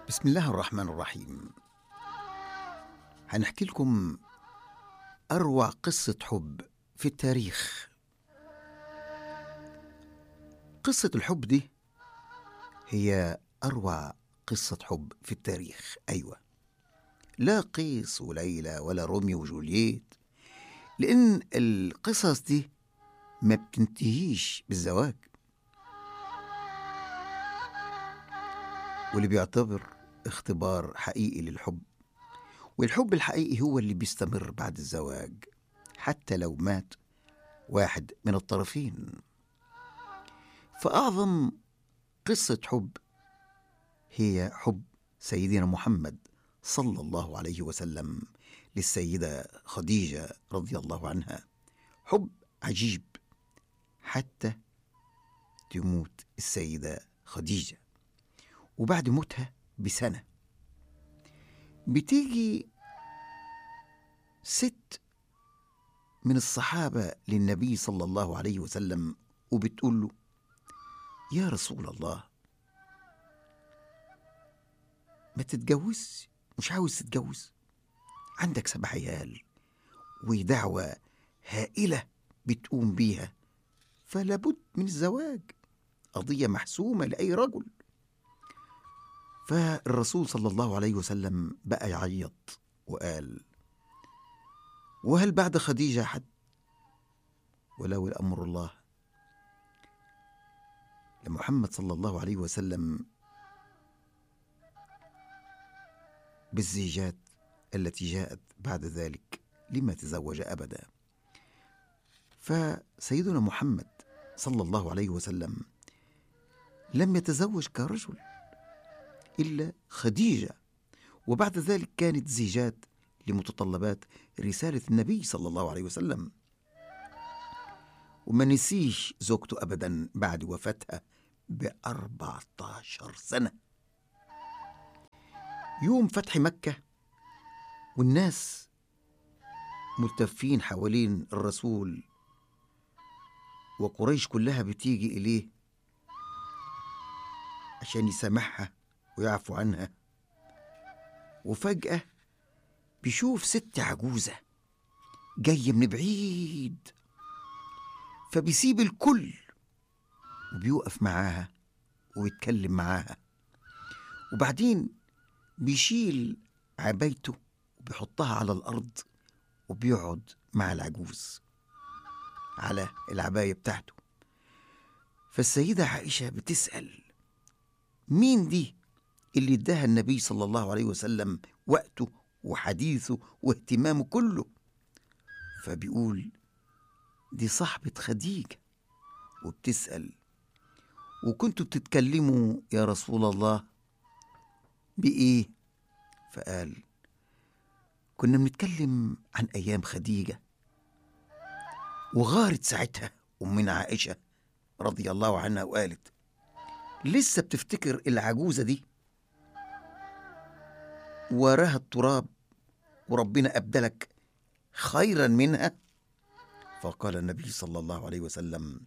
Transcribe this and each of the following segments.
بسم الله الرحمن الرحيم هنحكي لكم أروع قصة حب في التاريخ قصة الحب دي هي أروع قصة حب في التاريخ أيوة لا قيس وليلى ولا روميو وجولييت لأن القصص دي ما بتنتهيش بالزواج واللي بيعتبر اختبار حقيقي للحب والحب الحقيقي هو اللي بيستمر بعد الزواج حتى لو مات واحد من الطرفين فأعظم قصة حب هي حب سيدنا محمد صلى الله عليه وسلم للسيدة خديجة رضي الله عنها حب عجيب حتى تموت السيدة خديجة وبعد موتها بسنة بتيجي ست من الصحابة للنبي صلى الله عليه وسلم وبتقول له يا رسول الله ما تتجوز مش عاوز تتجوز عندك سبع عيال ودعوة هائلة بتقوم بيها فلا بد من الزواج قضية محسومة لأي رجل فالرسول صلى الله عليه وسلم بقى يعيط وقال وهل بعد خديجة حد ولو الأمر الله لمحمد صلى الله عليه وسلم بالزيجات التي جاءت بعد ذلك لما تزوج أبدا فسيدنا محمد صلى الله عليه وسلم لم يتزوج كرجل إلا خديجة وبعد ذلك كانت زيجات لمتطلبات رسالة النبي صلى الله عليه وسلم وما نسيش زوجته أبدا بعد وفاتها بأربعة عشر سنة يوم فتح مكة والناس ملتفين حوالين الرسول وقريش كلها بتيجي إليه عشان يسامحها ويعفو عنها وفجأة بيشوف ست عجوزة جاية من بعيد فبيسيب الكل وبيوقف معاها ويتكلم معاها وبعدين بيشيل عبايته وبيحطها على الأرض وبيقعد مع العجوز على العباية بتاعته فالسيدة عائشة بتسأل مين دي اللي اداها النبي صلى الله عليه وسلم وقته وحديثه واهتمامه كله فبيقول دي صاحبة خديجة وبتسأل وكنتوا بتتكلموا يا رسول الله بإيه؟ فقال كنا بنتكلم عن أيام خديجة وغارت ساعتها أمنا عائشة رضي الله عنها وقالت لسه بتفتكر العجوزة دي وراها التراب وربنا أبدلك خيرا منها فقال النبي صلى الله عليه وسلم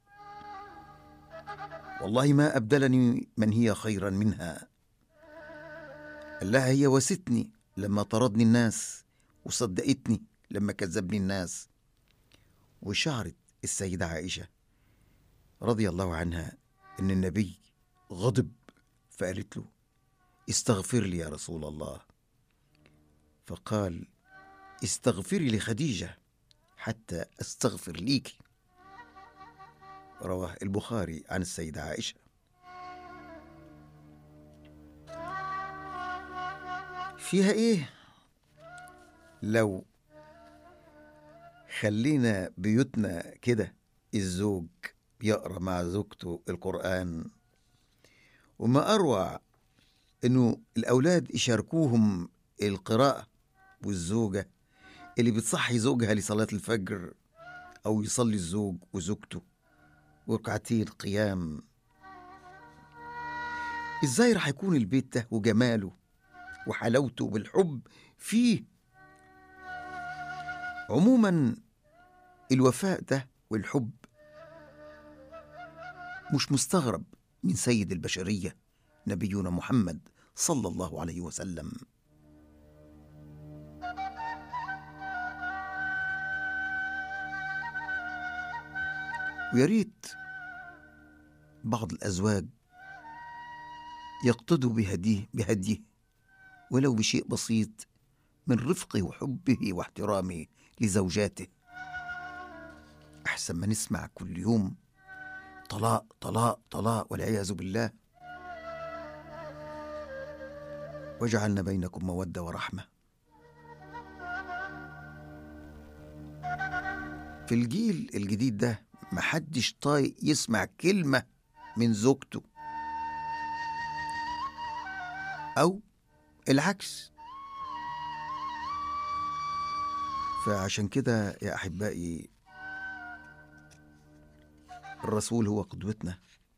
والله ما أبدلني من هي خيرا منها قال لها هي وستني لما طردني الناس وصدقتني لما كذبني الناس وشعرت السيدة عائشة رضي الله عنها إن النبي غضب فقالت له استغفر لي يا رسول الله فقال استغفري لخديجة حتى استغفر ليك رواه البخاري عن السيدة عائشة فيها ايه لو خلينا بيوتنا كده الزوج يقرا مع زوجته القرآن وما أروع إنه الأولاد يشاركوهم القراءة والزوجة اللي بتصحي زوجها لصلاة الفجر أو يصلي الزوج وزوجته وركعتين القيام إزاي راح يكون البيت ده وجماله وحلاوته بالحب فيه عموما الوفاء ده والحب مش مستغرب من سيد البشرية نبينا محمد صلى الله عليه وسلم ويا ريت بعض الأزواج يقتدوا بهديه بهديه ولو بشيء بسيط من رفقه وحبه واحترامه لزوجاته أحسن ما نسمع كل يوم طلاق طلاق طلاق والعياذ بالله وجعلنا بينكم مودة ورحمة في الجيل الجديد ده محدش طايق يسمع كلمة من زوجته أو العكس فعشان كده يا أحبائي الرسول هو قدوتنا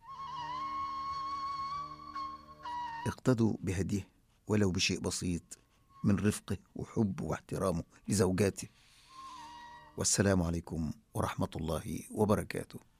اقتدوا بهديه ولو بشيء بسيط من رفقه وحبه واحترامه لزوجاته والسلام عليكم ورحمة الله وبركاته